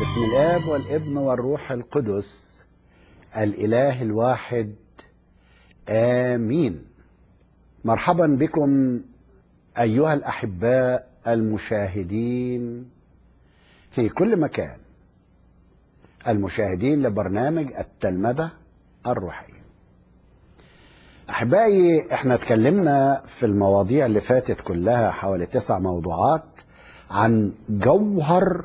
بسم الاب والابن والروح القدس الاله الواحد امين مرحبا بكم ايها الاحباء المشاهدين في كل مكان المشاهدين لبرنامج التلمذه الروحيه احبائي احنا اتكلمنا في المواضيع اللي فاتت كلها حوالي تسع موضوعات عن جوهر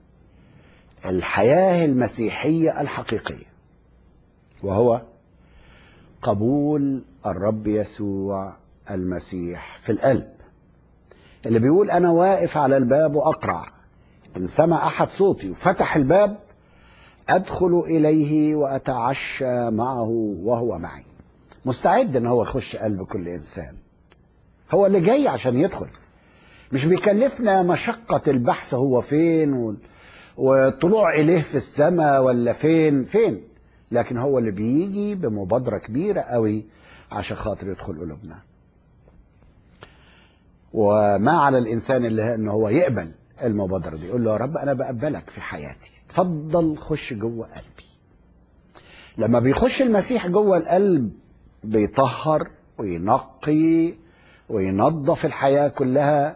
الحياه المسيحيه الحقيقيه وهو قبول الرب يسوع المسيح في القلب اللي بيقول انا واقف على الباب واقرع ان سمع احد صوتي وفتح الباب ادخل اليه واتعشى معه وهو معي مستعد ان هو يخش قلب كل انسان هو اللي جاي عشان يدخل مش بيكلفنا مشقة البحث هو فين وال... والطلوع إليه في السماء ولا فين فين لكن هو اللي بيجي بمبادرة كبيرة قوي عشان خاطر يدخل قلوبنا وما على الإنسان اللي إن هو يقبل المبادرة دي يقول له يا رب أنا بقبلك في حياتي اتفضل خش جوه قلبي لما بيخش المسيح جوه القلب بيطهر وينقي وينظف الحياة كلها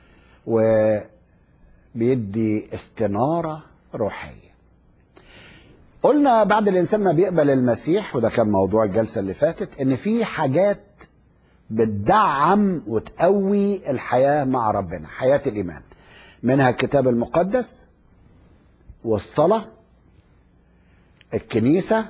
وبيدي استنارة روحية قلنا بعد الإنسان ما بيقبل المسيح وده كان موضوع الجلسة اللي فاتت إن في حاجات بتدعم وتقوي الحياة مع ربنا حياة الإيمان منها الكتاب المقدس والصلاة الكنيسة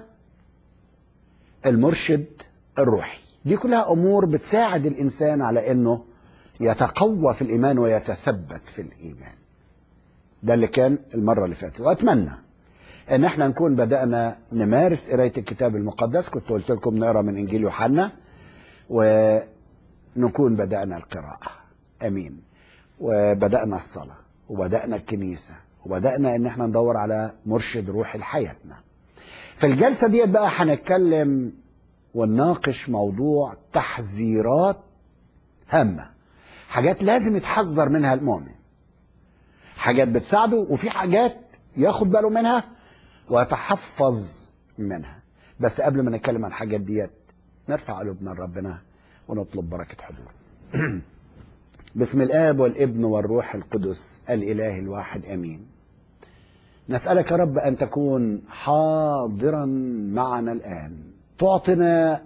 المرشد الروحي دي كلها امور بتساعد الانسان على انه يتقوى في الايمان ويتثبت في الايمان ده اللي كان المره اللي فاتت واتمنى ان احنا نكون بدانا نمارس قرايه الكتاب المقدس كنت قلت لكم نقرا من انجيل يوحنا ونكون بدانا القراءه امين وبدانا الصلاه وبدانا الكنيسه وبدانا ان احنا ندور على مرشد روحي لحياتنا في الجلسه ديت بقى هنتكلم ونناقش موضوع تحذيرات هامة حاجات لازم يتحذر منها المؤمن حاجات بتساعده وفي حاجات ياخد باله منها ويتحفظ منها بس قبل ما نتكلم عن الحاجات ديت نرفع قلوبنا لربنا ونطلب بركة حضوره بسم الآب والابن والروح القدس الإله الواحد أمين نسألك يا رب أن تكون حاضرا معنا الآن تعطنا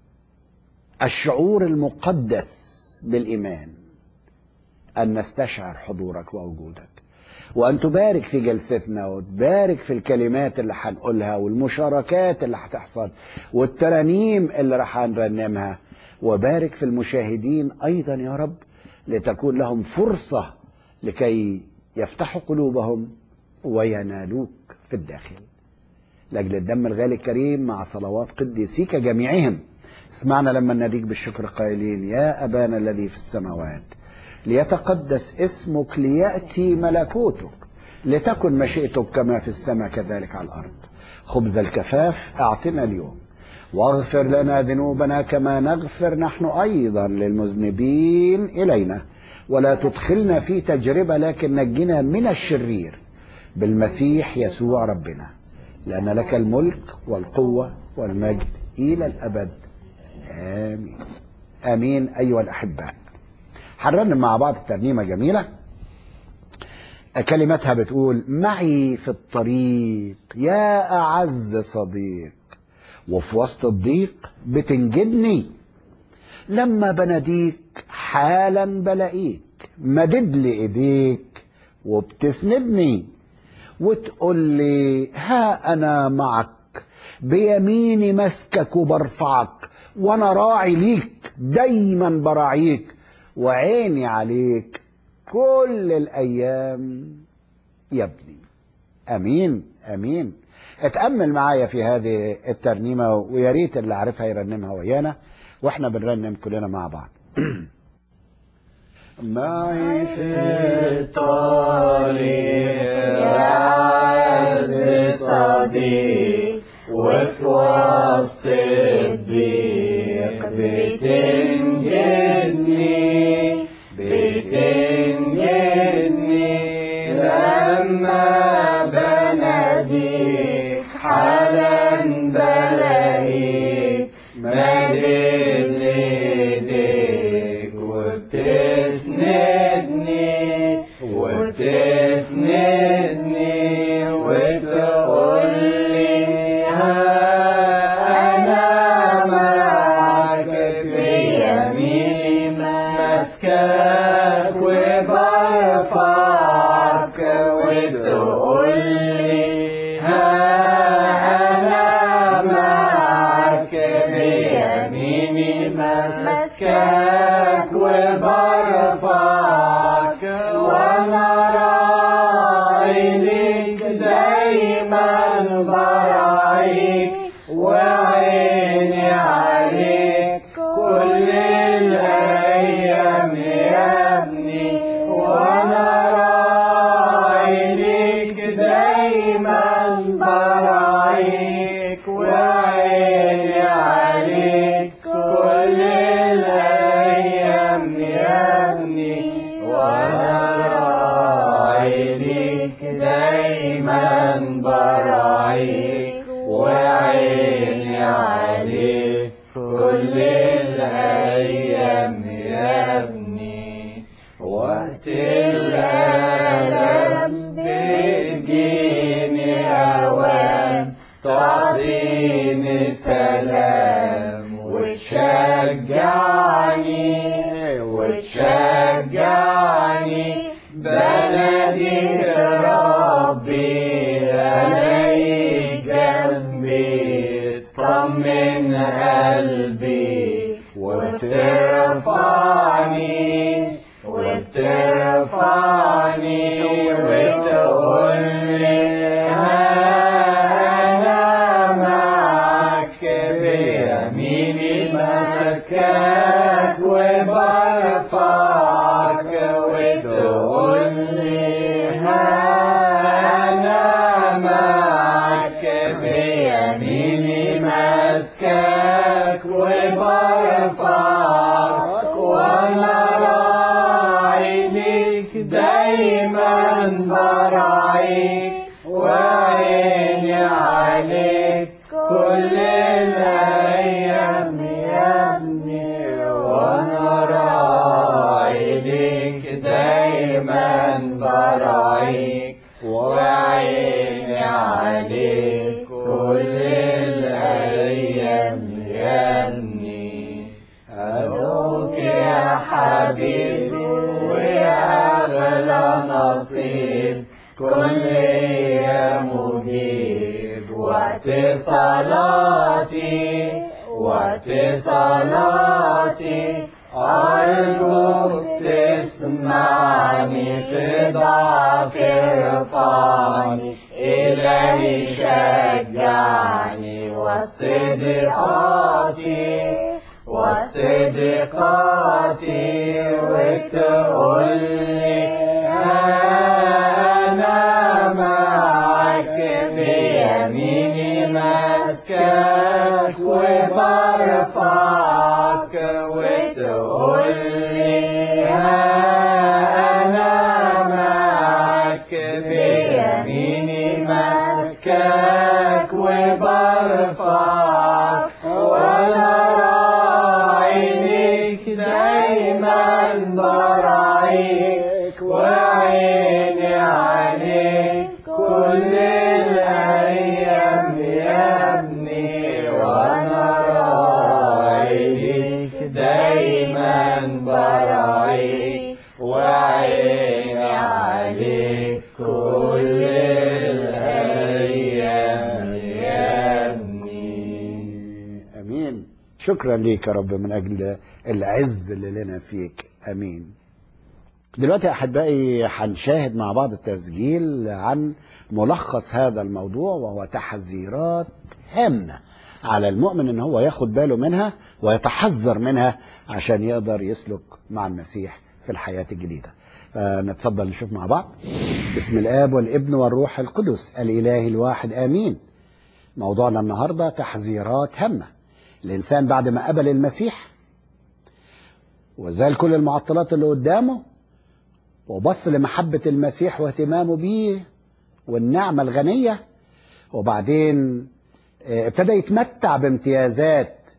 الشعور المقدس بالايمان ان نستشعر حضورك ووجودك وان تبارك في جلستنا وتبارك في الكلمات اللي هنقولها والمشاركات اللي هتحصل والترانيم اللي راح نرنمها وبارك في المشاهدين ايضا يا رب لتكون لهم فرصه لكي يفتحوا قلوبهم وينالوك في الداخل لاجل الدم الغالي الكريم مع صلوات قديسيك جميعهم اسمعنا لما ناديك بالشكر قائلين يا ابانا الذي في السماوات ليتقدس اسمك لياتي ملكوتك لتكن مشيئتك كما في السماء كذلك على الارض خبز الكفاف اعطنا اليوم واغفر لنا ذنوبنا كما نغفر نحن ايضا للمذنبين الينا ولا تدخلنا في تجربه لكن نجنا من الشرير بالمسيح يسوع ربنا لأن لك الملك والقوة والمجد إلى الأبد آمين آمين أيها الأحباء هنرنم مع بعض ترنيمة جميلة كلماتها بتقول معي في الطريق يا أعز صديق وفي وسط الضيق بتنجدني لما بناديك حالا بلاقيك مدد لي ايديك وبتسندني وتقول لي ها انا معك بيميني مسكك وبرفعك وانا راعي ليك دايما براعيك وعيني عليك كل الايام يا ابني امين امين اتامل معايا في هذه الترنيمه ويا ريت اللي عارفها يرنمها ويانا واحنا بنرنم كلنا مع بعض معي في الطريق يا عز صديق وفي وسط الضيق بتنجدني بتنجدني لما مددني ايديك وبتسندني وبتسندني وتقولي ها انا معك بيميني ماسكك وبرفعك وتقولي ها انا معك بيميني ماسكك وبرفعك وانا راعي ليك دايما براعيك وعيني عليك كل الايام يا ابني وانا راعي ليك دايما براعيك وعيني عليك كل الايام يا ابني وانا راعي ليك دايما براعيك وعيني عليك كل الايام يا ابني وقت الالم بتجيني اوام تعطيني سلام وتشجعني وتشجعني بلدي ربي الاقيك جنبي طمن قلبي وترفعني وترفعني وتقولي انا معك بيميني ماسكك وبرفعك وتقولي انا معك بيميني ماسكك وبرفعك وانا راعي ليك دايما براعيك وعيني عليك كل الايام يا ابني وانا راعي ليك دايما براعيك وعيني عليك كل الايام يا ابني أدعوك يا حبيبي ويا أغلى نصيب كل يا مجيب وقت صلاتي وقت صلاتي أرجوك تسمعني تضعف ارفعني إلهي شجعني وسط ضيقاتي وسط ضيقاتي وتقولي أنا معك بيميني ماسكك وبرفعك وتقولي أنا معك بيميني ماسكك وبرفعك وأنا راعي ليك دايما براعيك وعيني عليك كل الأيام يا ابني وأنا راعي ليك دايما براعيك وعيني عليك كل الأيام يا ابني امين شكرا ليك يا رب من اجل العز اللي لنا فيك امين دلوقتي يا احبائي هنشاهد مع بعض التسجيل عن ملخص هذا الموضوع وهو تحذيرات هامه على المؤمن ان هو ياخد باله منها ويتحذر منها عشان يقدر يسلك مع المسيح في الحياه الجديده فنتفضل نشوف مع بعض بسم الاب والابن والروح القدس الاله الواحد امين موضوعنا النهارده تحذيرات هامه الانسان بعد ما قبل المسيح وزال كل المعطلات اللي قدامه وبص لمحبة المسيح واهتمامه بيه والنعمة الغنية وبعدين ابتدى يتمتع بامتيازات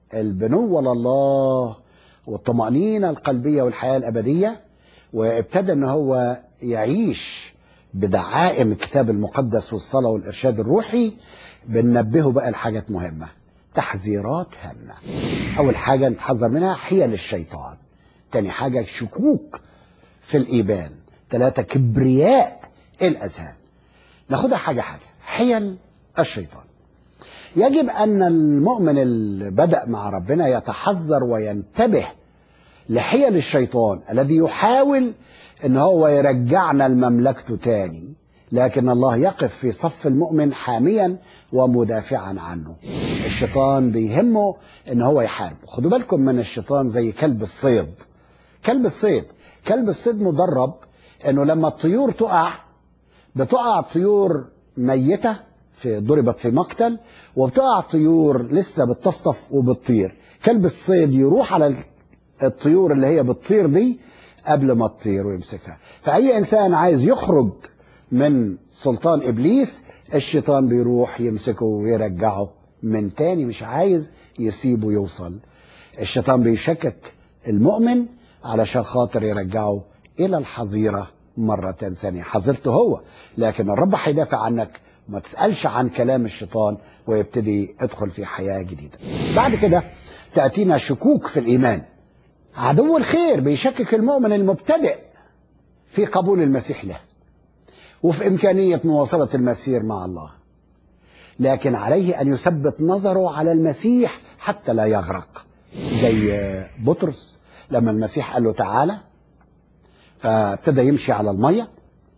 البنوة لله والطمأنينة القلبية والحياة الأبدية وابتدى ان هو يعيش بدعائم الكتاب المقدس والصلاة والإرشاد الروحي بننبهه بقى لحاجات مهمة تحذيرات هامة أول حاجة نتحذر منها حيل الشيطان تاني حاجة شكوك في الإيمان ثلاثة كبرياء الأذهان ناخدها حاجة حاجة حيل الشيطان يجب أن المؤمن اللي بدأ مع ربنا يتحذر وينتبه لحيل الشيطان الذي يحاول ان هو يرجعنا لمملكته تاني لكن الله يقف في صف المؤمن حاميا ومدافعا عنه الشيطان بيهمه ان هو يحارب خدوا بالكم من الشيطان زي كلب الصيد كلب الصيد كلب الصيد مدرب انه لما الطيور تقع بتقع طيور ميتة في ضربت في مقتل وبتقع طيور لسه بتطفطف وبتطير كلب الصيد يروح على الطيور اللي هي بتطير دي قبل ما تطير ويمسكها فأي إنسان عايز يخرج من سلطان إبليس الشيطان بيروح يمسكه ويرجعه من تاني مش عايز يسيبه يوصل الشيطان بيشكك المؤمن علشان خاطر يرجعه إلى الحظيرة مرة ثانية حظيرته هو لكن الرب هيدافع عنك ما تسألش عن كلام الشيطان ويبتدي يدخل في حياة جديدة بعد كده تأتينا شكوك في الإيمان عدو الخير بيشكك المؤمن المبتدئ في قبول المسيح له وفي إمكانية مواصلة المسير مع الله لكن عليه أن يثبت نظره على المسيح حتى لا يغرق زي بطرس لما المسيح قال له تعالى فابتدى يمشي على المية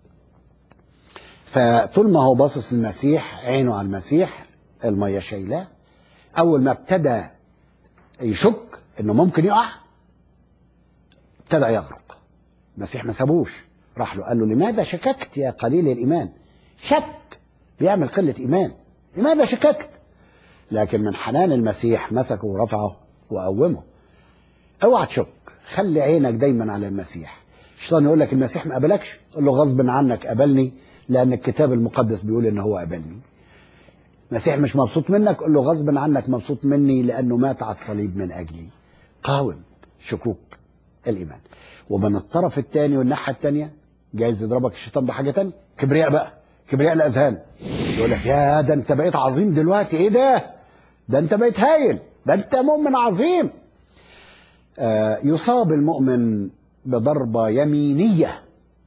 فطول ما هو باصص المسيح عينه على المسيح المية شايلاه أول ما ابتدى يشك إنه ممكن يقع ابتدى يغرق المسيح ما سابوش راح له قال له لماذا شككت يا قليل الإيمان شك بيعمل قلة إيمان لماذا شككت لكن من حنان المسيح مسكه ورفعه وقومه اوعى تشك خلي عينك دايما على المسيح الشيطان يقول لك المسيح ما قبلكش قول له غصب عنك قبلني لأن الكتاب المقدس بيقول إن هو قبلني المسيح مش مبسوط منك قول له غصب عنك مبسوط مني لأنه مات على الصليب من أجلي قاوم شكوك الإيمان ومن الطرف الثاني والناحية الثانية جايز يضربك الشيطان بحاجة تانية كبرياء بقى كبرياء الأذهان يقول لك يا ده أنت بقيت عظيم دلوقتي إيه ده ده أنت بقيت هايل ده أنت مؤمن عظيم آه يصاب المؤمن بضربة يمينية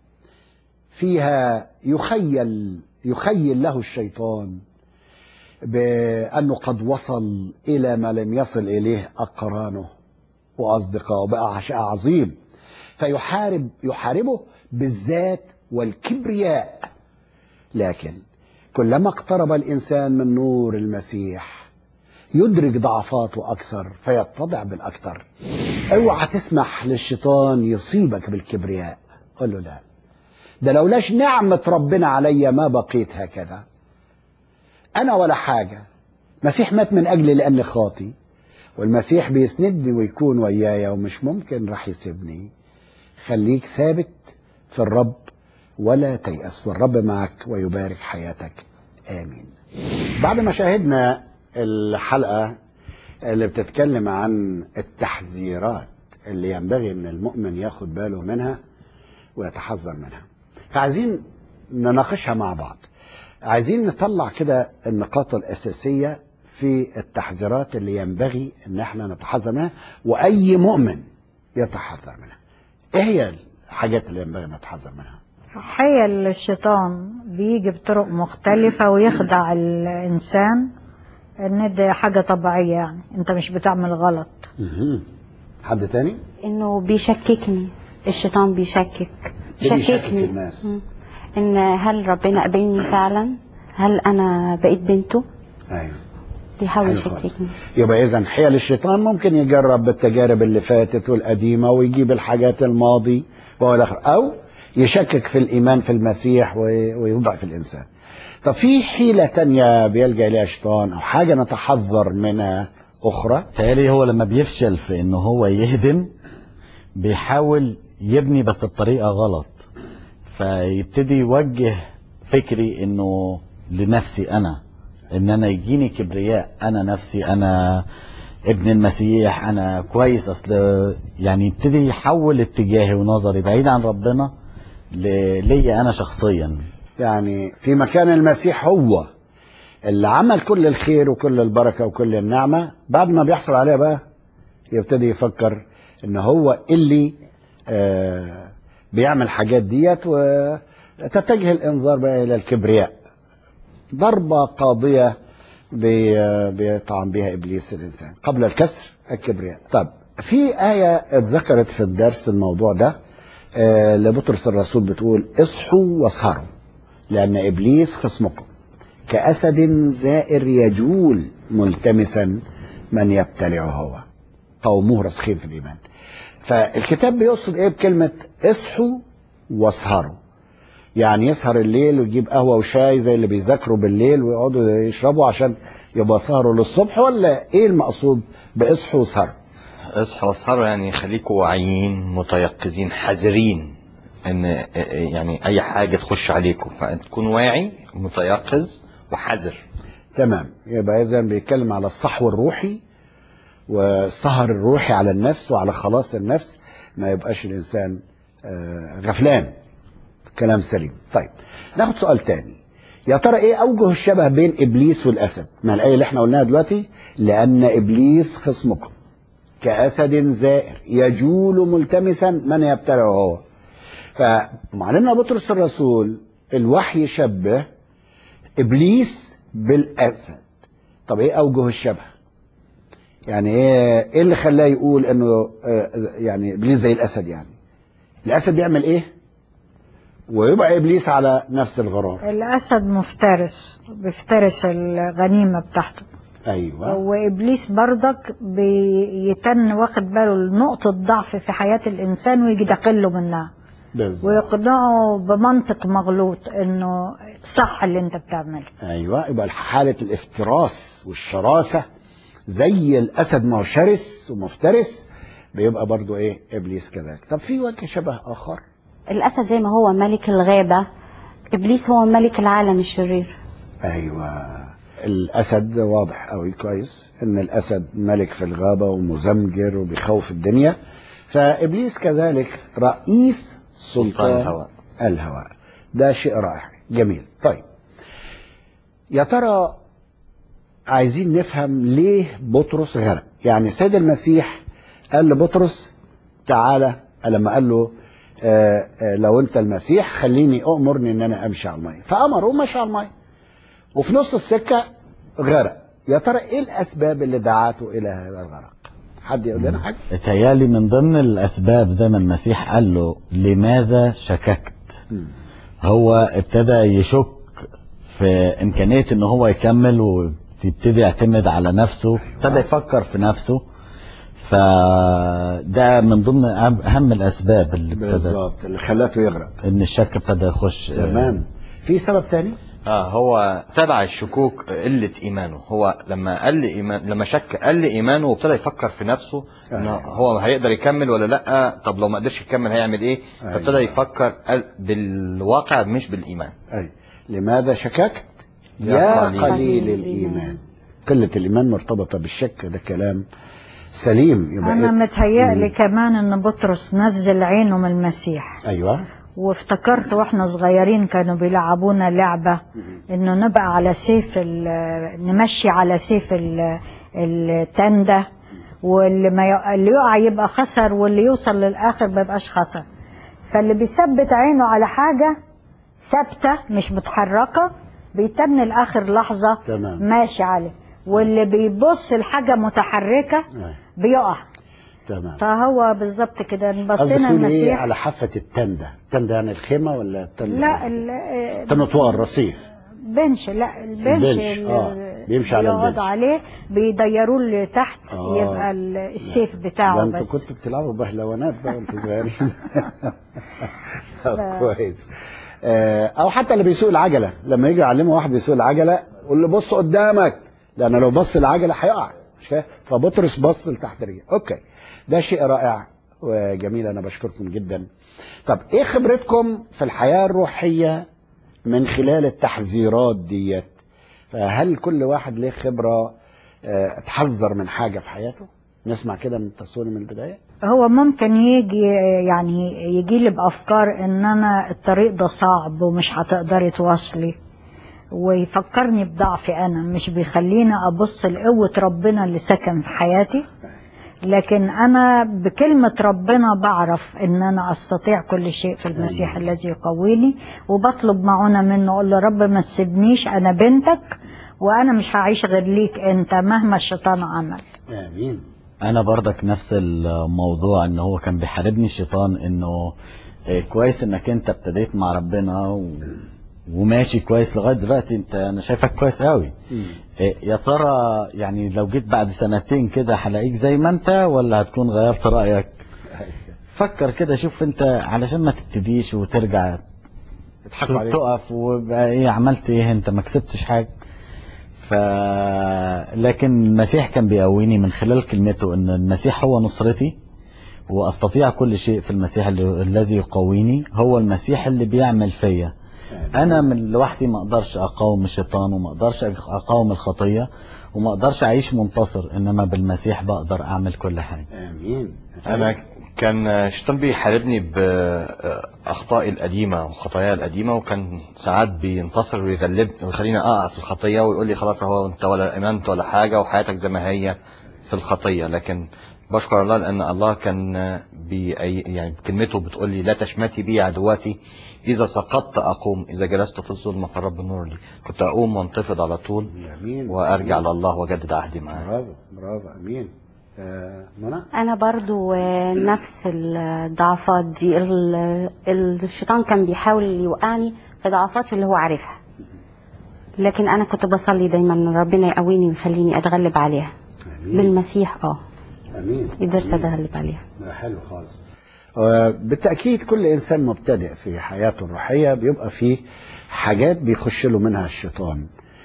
فيها يخيل يخيل له الشيطان بأنه قد وصل إلى ما لم يصل إليه أقرانه وأصدقائه بقى عشاء عظيم فيحارب يحاربه بالذات والكبرياء لكن كلما اقترب الإنسان من نور المسيح يدرك ضعفاته أكثر فيتضع بالأكثر اوعى تسمح للشيطان يصيبك بالكبرياء قل له لا ده لولاش نعمة ربنا عليا ما بقيت هكذا أنا ولا حاجة مسيح مات من أجلي لأني خاطي والمسيح بيسندني ويكون ويايا ومش ممكن راح يسيبني خليك ثابت في الرب ولا تيأس والرب معك ويبارك حياتك آمين بعد ما شاهدنا الحلقة اللي بتتكلم عن التحذيرات اللي ينبغي ان المؤمن ياخد باله منها ويتحذر منها فعايزين نناقشها مع بعض عايزين نطلع كده النقاط الأساسية في التحذيرات اللي ينبغي ان احنا نتحذر منها واي مؤمن يتحذر منها ايه هي الحاجات اللي ينبغي نتحذر منها حيل الشيطان بيجي بطرق مختلفة ويخدع الإنسان إن دي حاجة طبيعية يعني أنت مش بتعمل غلط مهم. حد تاني انه بيشككني الشيطان بيشكك بيشكك شككني الناس. مم. ان هل ربنا قبلني فعلا هل انا بقيت بنته ايوه بيحاول حلو خالص. يشككني يبقى اذا حيل الشيطان ممكن يجرب بالتجارب اللي فاتت والقديمه ويجيب الحاجات الماضي والى اخره او يشكك في الايمان في المسيح وي- ويضعف الانسان طب في حيله تانية بيلجا اليها الشيطان او حاجه نتحذر منها اخرى تهيألي هو لما بيفشل في ان هو يهدم بيحاول يبني بس بطريقة غلط فيبتدي يوجه فكري انه لنفسي انا ان انا يجيني كبرياء انا نفسي انا ابن المسيح انا كويس اصل يعني يبتدي يحول اتجاهي ونظري بعيد عن ربنا ل- ليا انا شخصيا يعني في مكان المسيح هو اللي عمل كل الخير وكل البركة وكل النعمة بعد ما بيحصل عليها بقى يبتدي يفكر ان هو اللي آه بيعمل حاجات ديت وتتجه الانظار بقى الى الكبرياء ضربة قاضية بي- بيطعن بها ابليس الانسان قبل الكسر الكبرياء طب في آية اتذكرت في الدرس الموضوع ده آه لبطرس الرسول بتقول اصحوا واسهروا لأن إبليس خصمكم كأسد زائر يجول ملتمسا من يبتلعه هو قومه راسخين في الإيمان فالكتاب بيقصد إيه بكلمة اصحوا واسهروا يعني يسهر الليل ويجيب قهوة وشاي زي اللي بيذاكروا بالليل ويقعدوا يشربوا عشان يبقى سهروا للصبح ولا ايه المقصود باصحوا واسهروا اصحوا واسهروا يعني خليكوا واعيين متيقظين حذرين ان يعني اي حاجه تخش عليكم فتكون واعي متيقظ وحذر تمام يبقى اذا بيتكلم على الصحو الروحي والسهر الروحي على النفس وعلى خلاص النفس ما يبقاش الانسان آه، غفلان كلام سليم طيب ناخد سؤال تاني يا ترى ايه اوجه الشبه بين ابليس والاسد ما الايه اللي احنا قلناها دلوقتي لان ابليس خصمكم كاسد زائر يجول ملتمسا من يبتلعه هو فمعلمنا بطرس الرسول الوحي شبه ابليس بالاسد طب ايه اوجه الشبه يعني ايه ايه اللي خلاه يقول انه آه، يعني ابليس زي الاسد يعني الاسد بيعمل ايه ويبقى ابليس على نفس الغرار الأسد مفترس بيفترس الغنيمة بتاعته ايوه وإبليس برضك بيتن واخد باله نقطة ضعف في حياة الإنسان ويجي داخله منها بالظبط ويقنعه بمنطق مغلوط إنه صح اللي أنت بتعمله ايوه يبقى حاله الافتراس والشراسه زي الاسد ما هو شرس ومفترس بيبقى برضو ايه ابليس كذلك طب في وجه شبه اخر الأسد زي ما هو ملك الغابة إبليس هو ملك العالم الشرير ايوه الاسد واضح قوي كويس ان الاسد ملك في الغابه ومزمجر وبيخوف الدنيا فابليس كذلك رئيس سلطان سلطان الهواء الهواء ده شيء رائع جميل طيب يا ترى عايزين نفهم ليه بطرس غرق يعني السيد المسيح قال لبطرس تعالى لما قال له آه آه لو انت المسيح خليني امرني ان انا امشي على الميه فامر ومشى على الميه وفي نص السكه غرق يا ترى ايه الاسباب اللي دعاته الى هذا الغرق حد يقول لنا حاجه اتهيالي من ضمن الاسباب زي ما المسيح قال له لماذا شككت مم. هو ابتدى يشك في امكانيه ان هو يكمل ويبتدي يعتمد على نفسه ابتدى يفكر في نفسه فده من ضمن أهم- اهم الاسباب اللي ابتدى بالظبط اللي خلاته يغرق ان الشك ابتدى يخش تمام في سبب تاني اه هو تبع الشكوك قله ايمانه هو لما قل ايمان لما شك قل ايمانه وابتدى يفكر في نفسه انه أيوة. هو هيقدر يكمل ولا لا طب لو ما قدرش يكمل هيعمل ايه أيوة. فابتدى يفكر قل- بالواقع مش بالايمان أي لماذا شككت يا يا قليل. قليل الإيمان قلة الإيمان مرتبطة بالشك ده كلام سليم يبقى أنا إيه؟ متهيألي مم. كمان إن بطرس نزل عينه من المسيح أيوة وافتكرت واحنا صغيرين كانوا بيلعبونا لعبة انه نبقى على سيف ال- نمشي على سيف ال- التندة واللي ما ي- اللي يقع يبقى خسر واللي يوصل للاخر ما يبقاش خسر فاللي بيثبت عينه على حاجة ثابتة مش متحركة بيتن لاخر لحظة تمام. ماشي عليه واللي بيبص لحاجة متحركة أي. بيقع تمام فهو بالظبط كده قصدك بصينا تقول إيه المسيح على حافة التندة التندة يعني الخيمة ولا التندة لا ال- تنطوار رصيف بنش لا البنش البنش، اللي آه، بيمشي على بيقعدوا البنش. عليه بيديروه لتحت آه. يبقى ال- السيف ده بتاعه انتوا بس كنتوا بتلعبوا بهلوانات بقى وانتوا صغيرين طب كويس آه، او حتى اللي بيسوق العجله لما يجي يعلمه واحد بيسوق العجله قول له بص قدامك لان لو بص العجله هيقع مش كده؟ فبطرس بص لتحت رجله اوكي ده شيء رائع وجميل انا بشكركم جدا طب ايه خبرتكم في الحياه الروحيه من خلال التحذيرات ديت فهل كل واحد له خبره آه، اتحذر من حاجه في حياته نسمع كده من تصوير من البدايه هو ممكن يجي يعني يجي لي بافكار ان انا الطريق ده صعب ومش هتقدري تواصلي ويفكرني بضعفي انا مش بيخليني ابص لقوه ربنا اللي سكن في حياتي لكن انا بكلمه ربنا بعرف ان انا استطيع كل شيء في المسيح الذي يقويني وبطلب معونه منه اقول له رب ما تسيبنيش انا بنتك وانا مش هعيش غير ليك انت مهما الشيطان عمل امين انا برضك نفس الموضوع ان هو كان بيحاربني الشيطان انه إيه، كويس انك انت ابتديت مع ربنا و... وماشي كويس لغايه دلوقتي انت انا شايفك كويس قوي إيه، يا ترى يعني لو جيت بعد سنتين كده هلاقيك زي ما انت ولا هتكون غيرت رايك فكر كده شوف انت علشان ما تبتديش وترجع اضحكوا عليك تقف وبقى ايه عملت ايه انت ما كسبتش حاجه ف لكن المسيح كان بيقويني من خلال كلمته ان المسيح هو نصرتي واستطيع كل شيء في المسيح اللي- الذي يقويني هو المسيح اللي بيعمل فيا انا من لوحدي ما اقدرش اقاوم الشيطان وما اقدرش اقاوم الخطيه وما اقدرش اعيش منتصر انما بالمسيح بقدر اعمل كل حاجه امين انا كان الشيطان بيحاربني باخطائي القديمه وخطاياي القديمه وكان ساعات بينتصر ويغلبني ويخليني اقع في الخطيه ويقول لي خلاص اهو انت ولا امنت ولا حاجه وحياتك زي ما هي في الخطيه لكن بشكر الله لان الله كان بي يعني كلمته بتقول لي لا تشمتي بي عدواتي اذا سقطت اقوم اذا جلست في الظلمه فالرب نور لي كنت اقوم وانتفض على طول امين وارجع لله واجدد عهدي معاه برافو برافو امين آه، منى انا برضو آه، نفس الضعفات دي ال- الشيطان كان بيحاول يوقعني في ضعفاتي اللي هو عارفها لكن انا كنت بصلي دايما ان ربنا يقويني ويخليني اتغلب عليها امين بالمسيح اه امين قدرت أمين. اتغلب عليها ده حلو خالص آه، بالتأكيد كل إنسان مبتدئ في حياته الروحية بيبقى فيه حاجات بيخش له منها الشيطان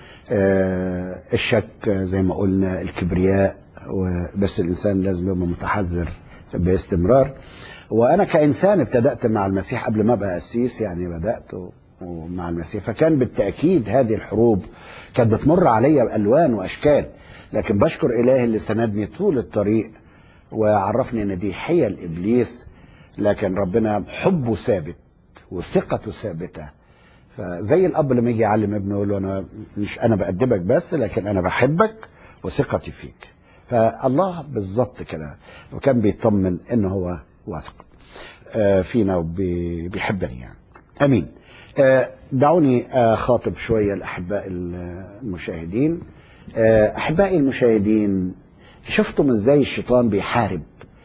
آه، الشك زي ما قلنا الكبرياء و- بس الإنسان لازم يبقى متحذر باستمرار وأنا كإنسان ابتدأت مع المسيح قبل ما أبقى قسيس يعني بدأت و- مع المسيح فكان بالتأكيد هذه الحروب كانت بتمر عليا بألوان وأشكال لكن بشكر إلهي اللي سندني طول الطريق وعرفني ان دي حيل ابليس لكن ربنا حبه ثابت وثقته ثابته فزي الاب لما يجي يعلم ابنه يقول له انا مش انا بأدبك بس لكن انا بحبك وثقتي فيك فالله بالظبط كده وكان بيطمن ان هو واثق آه، فينا وبيحبني يعني امين آه، دعوني اخاطب شويه الاحباء المشاهدين آه، احبائي المشاهدين شفتم ازاي الشيطان بيحارب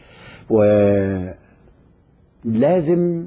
ولازم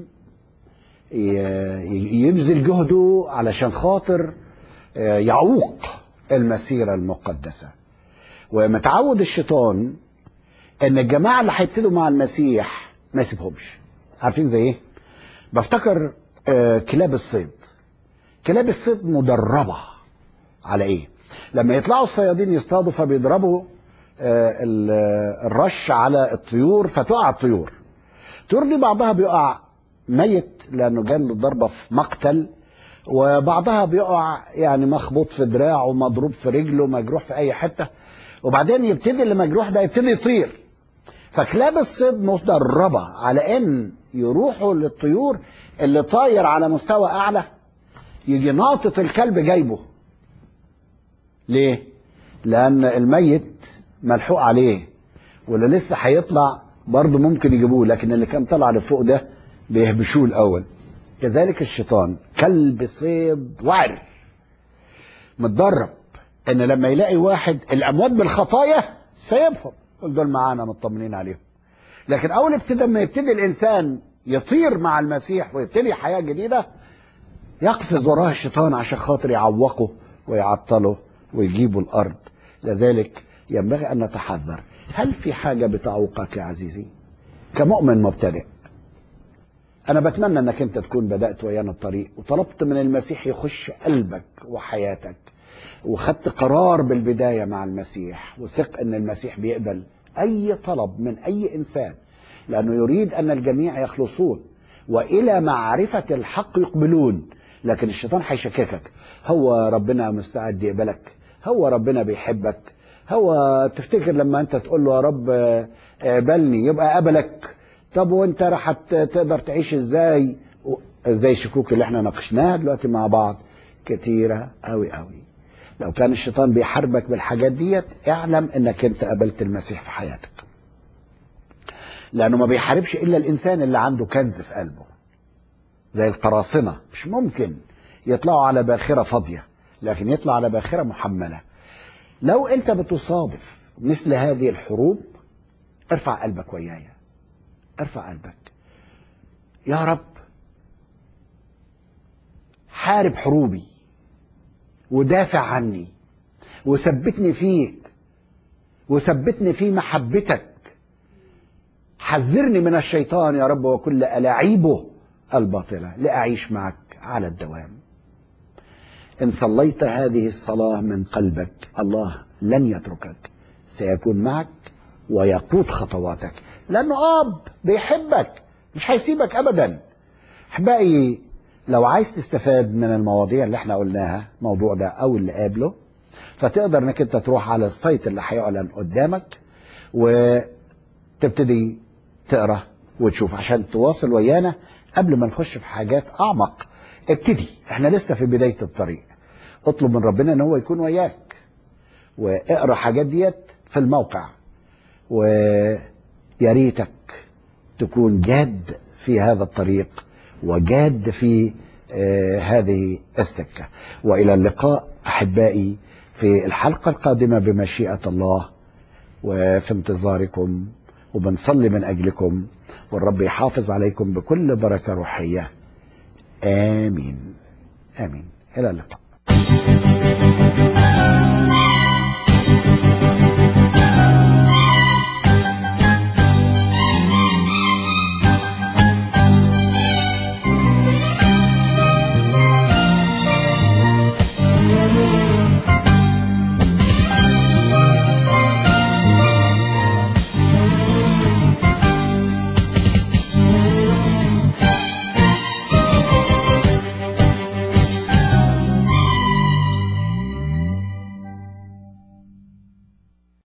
يبذل جهده علشان خاطر آه، يعوق المسيرة المقدسة ومتعود الشيطان ان الجماعة اللي هيبتدوا مع المسيح ما يسيبهمش عارفين زي ايه بفتكر آه، كلاب الصيد كلاب الصيد مدربة على ايه لما يطلعوا الصيادين يصطادوا فبيضربوا آه، ال- آه، الرش على الطيور فتقع الطيور الطيور دي بعضها بيقع ميت لانه جاله ضربه في مقتل وبعضها بيقع يعني مخبوط في دراعه مضروب في رجله مجروح في اي حته وبعدين يبتدي اللي مجروح ده يبتدي يطير فكلاب الصيد مدربه على ان يروحوا للطيور اللي طاير على مستوى اعلى يجي ناطط الكلب جايبه ليه؟ لأن الميت ملحوق عليه واللي لسه هيطلع برضه ممكن يجيبوه لكن اللي كان طلع لفوق ده بيهبشوه الأول كذلك الشيطان كلب صيد وعر متدرب ان لما يلاقي واحد الاموات بالخطايا سيبهم يقول دول معانا مطمنين عليهم لكن اول ابتدى ما يبتدي الانسان يطير مع المسيح ويبتدي حياه جديده يقفز وراه الشيطان عشان خاطر يعوقه ويعطله ويجيبه الارض لذلك ينبغي ان نتحذر هل في حاجه بتعوقك يا عزيزي كمؤمن مبتدئ انا بتمنى انك انت تكون بدات ويانا الطريق وطلبت من المسيح يخش قلبك وحياتك وخدت قرار بالبدايه مع المسيح وثق ان المسيح بيقبل اي طلب من اي انسان لانه يريد ان الجميع يخلصون والى معرفه الحق يقبلون لكن الشيطان هيشككك هو ربنا مستعد يقبلك هو ربنا بيحبك هو تفتكر لما انت تقول له يا رب آه، اقبلني يبقى قبلك طب وانت راح ت- تقدر تعيش ازاي و- زي الشكوك اللي احنا ناقشناها دلوقتي مع بعض كتيرة قوي قوي لو كان الشيطان بيحاربك بالحاجات ديت اعلم انك انت قبلت المسيح في حياتك لانه ما بيحاربش الا الانسان اللي عنده كنز في قلبه زي القراصنة مش ممكن يطلعوا على باخرة فاضية لكن يطلع على باخرة محملة لو انت بتصادف مثل هذه الحروب ارفع قلبك وياي ارفع قلبك يا رب حارب حروبي ودافع عني وثبتني فيك وثبتني في محبتك حذرني من الشيطان يا رب وكل ألاعيبه الباطلة لأعيش معك على الدوام إن صليت هذه الصلاة من قلبك الله لن يتركك سيكون معك ويقود خطواتك لأنه أب بيحبك مش هيسيبك أبدا أحبائي لو عايز تستفاد من المواضيع اللي احنا قلناها موضوع ده أو اللي قابله فتقدر انك انت تروح على السايت اللي هيعلن قدامك وتبتدي تقرا وتشوف عشان تواصل ويانا قبل ما نخش في حاجات اعمق ابتدي احنا لسه في بدايه الطريق اطلب من ربنا ان هو يكون وياك واقرا حاجات ديت في الموقع ويا ريتك تكون جاد في هذا الطريق وجاد في آه هذه السكه والى اللقاء احبائي في الحلقه القادمه بمشيئه الله وفي انتظاركم وبنصلي من اجلكم والرب يحافظ عليكم بكل بركه روحيه امين امين الى اللقاء